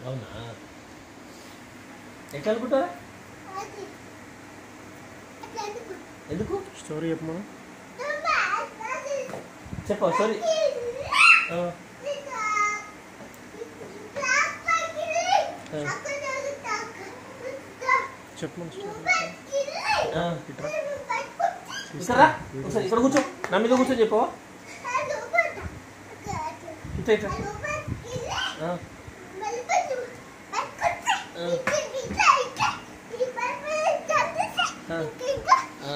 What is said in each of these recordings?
అవునా ఎట్లా అనుకుంటారా ఎందుకు స్టోరీ చెప్పమను చెప్పా సారీ చెప్పమను స్టోరీ ఇక్కడ ఒకసారి ఇక్కడ కూర్చో నా మీద కూర్చొని చెప్పవా ఇట్లా ఇట్లా ఆ, ఆ,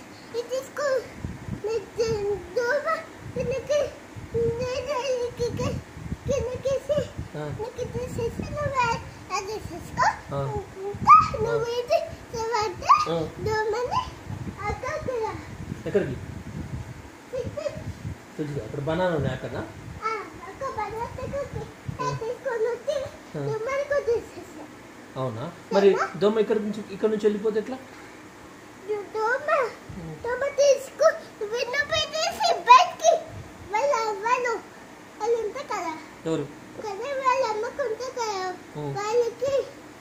ఆ. ఎక్కడికి తెలుసు అక్కడ బనానా ఉన్నాయి అక్కడ అవునా మరి దోమ ఇక్కడ నుంచి ఇక్కడ నుంచి వెళ్ళిపోతే ఎట్లా ఎవరు కదా వాళ్ళ అమ్మకుంటే కదా ఉం. వాళ్ళకి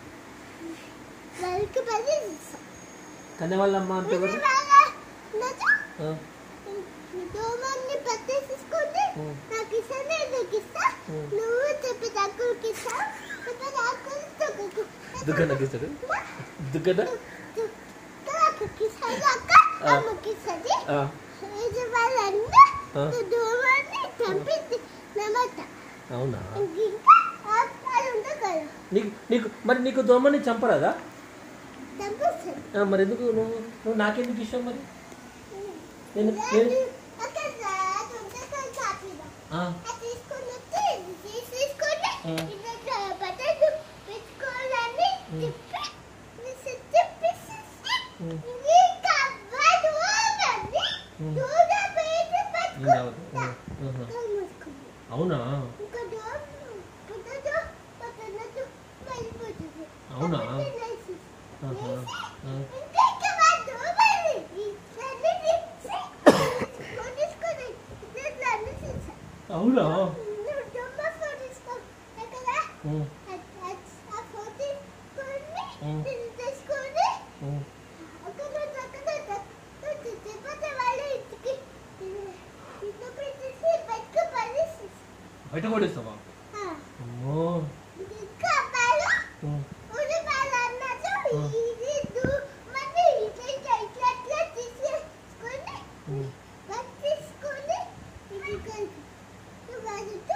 వాళ్ళకి పని కన్య వాళ్ళ అమ్మ అంటే ఎవరు వాళ్ళ నచ్చ ఆ, దోమల్ని పట్టేసుకుంటే ఉం. నాకు ఇస్తానే నీకు ఇస్తా ఉం. నువ్వు చెప్పి తక్కువకి ఇస్తా చెప్పి తక్కువ తక్కువ దుకాణం ఇస్తాడు దుకాణ తక్కువకి ఇస్తాను అక్క ఆ. అమ్మకి ఇస్తుంది ఆ, ఇది వాళ్ళంతా ఆ. దోమల్ని చంపింది నమ్మట అవునా ఇంకా వాళ్ళు ఉంటారు కదా నీకు నీకు మరి నీకు దోమని చంపరాదా చంపిస్తుంది ఆ, మరి ఎందుకు నువ్వు నువ్వు నాకెందుకు ఇష్టం మరి నేను నేను అక్కడ రాదు ఉంటే కదా కాపీలో ఆ, అది తీసుకొని వచ్చి ఇది తీసుకొని ఉం. ఇట్లా బట్టలు పెట్టుకోవాలని ఉం. తిప్పి విసి తిప్పేసి ఉం. ఇది కవ్వదు అని ఉం. దూడ బయట ఏం పట్టుకుంటా. కావద్దు. ఆ, ఆహా. కళ్ళు మూసుకుంది. అవునా ఇంకా దూడ పుట్టదు, పట్టనదు, వెళ్ళిపోతుంది. అవునా? అప్పుడు లేచి, ఆహా. లేచి, ఆ. ఇంకా ఇంకా మా దూడని ఇట్లనే తీసి, కొట్టేసుకొని, ఇట్లా అనేసి, అవునా నువ్వు దొంగ ఫోన్ తీసుకో. ఎక్కడ? ఉం, ఆ ఫోన్ తీసుకొని, ఉం. ఇది తీసుకొని, ఉం. అక్కడ అక్కడ తిప్పతే వాళ్ళ ఇంటికి ఇంట్లో పెట్టేసి బయటకు పడేసి బయట పడేస్తావా ఆ, అమ్మో ఇంకా వాళ్ళు ఉం, ఊరి వాళ్ళు అన్నారు ఉం. ఇది దు- మరి ఇట్లా ఇట్లా ఇట్లా ఇట్లా తీసేసుకొని ఉం. బట్ తీసుకొని ఇది కలిపి వాళ్ళతో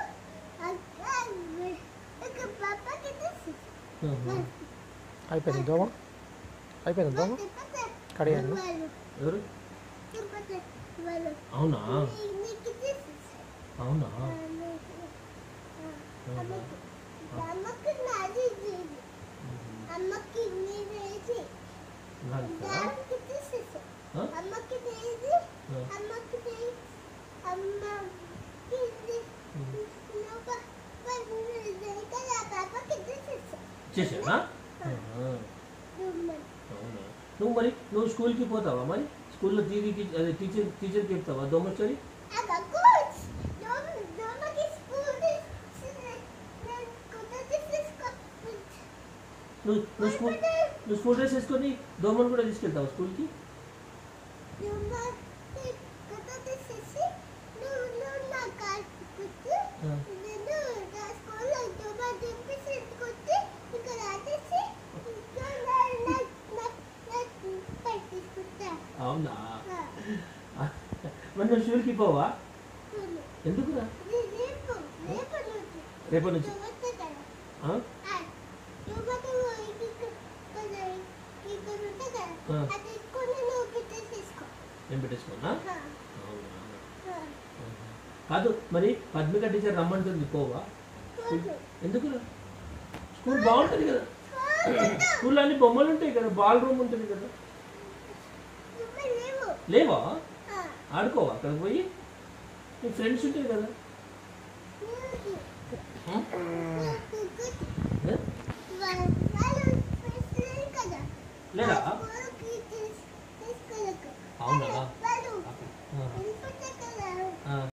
అక్క ఒక పాపకి తీసి ఆహా. అయిపోయింది దోమ అయిపోయింది దోమ కడిగాను వాళ్ళు ఎవరు తిప్పతే వాళ్ళు అవునా నీకు తీసేసి అవునా అమ్మకి అమ్మకి నాది చేయి అమ్మకి నీరు వేసి నాకు దానికి తీసేసి ఆ? అమ్మకి చేసి ఆ. అమ్మకి చేసి అమ్మకి ఇది నువ్వు కదా పాపకి తీసేసి చేసావా ఆహా. అవునా నువ్వు మరి నువ్వు స్కూల్కి పోతావా మరి స్కూల్లో దీనికి అదే టీచర్ టీచర్కి చెప్తావా దోమచరి అక్క కోచ్ దోమ దోమకి స్కూల్ కొత్త తీసేసుకో నువ్వు నువ్వు స్కూల్ నువ్వు స్కూల్ డ్రెస్ వేసుకొని దోమను కూడా తీసుకెళ్తావా స్కూల్కి దోమకి కొత్త తీసేసి నువ్వు నువ్వు నా కార్ కుట్టి ఆ. నేను నా స్కూల్లో దోమ దింపేసి కొట్టి ఇక్కడ ఆటేసి ఇంకా నా నా నా నా పై తీసుకుంటా అవునా మరి నువ్వు స్కూల్కి పోవా ఎందుకురా రేపు రేపు నుంచి రేపటి నుంచి దోమతే కదా ఆ? దోమతో ఇక్కడ ఇక్కడ ఉంటే కదా ఆ. అది తీసుకొని నువ్వు పెట్టేసేసుకో ఏం పెట్టేసుకోనా ఆ, అవునా ఆ. ఆహా. కాదు మరి పద్మిక టీచర్ రమ్మంటుంది పోవా పోదు. ఎందుకురా స్కూల్ బాగుంటుంది కదా పోదు. స్కూల్లో అన్ని బొమ్మలు ఉంటాయి కదా బాల్ రూమ్ ఉంటుంది కదా నువ్వు లేవు లేవా ఆ, ఆడుకోవా అక్కడికి పోయి నీ ఫ్రెండ్స్ ఉంటాయి కదా నువ్వు ఆ? ఏ? వాళ్ళు వాళ్ళు కదా లేదా స్కూల్కి తీస్- తీసుకెళ్ళకు. అవునా? వాళ్ళు ఆ. వెళ్ళిపోతే కదా ఆ.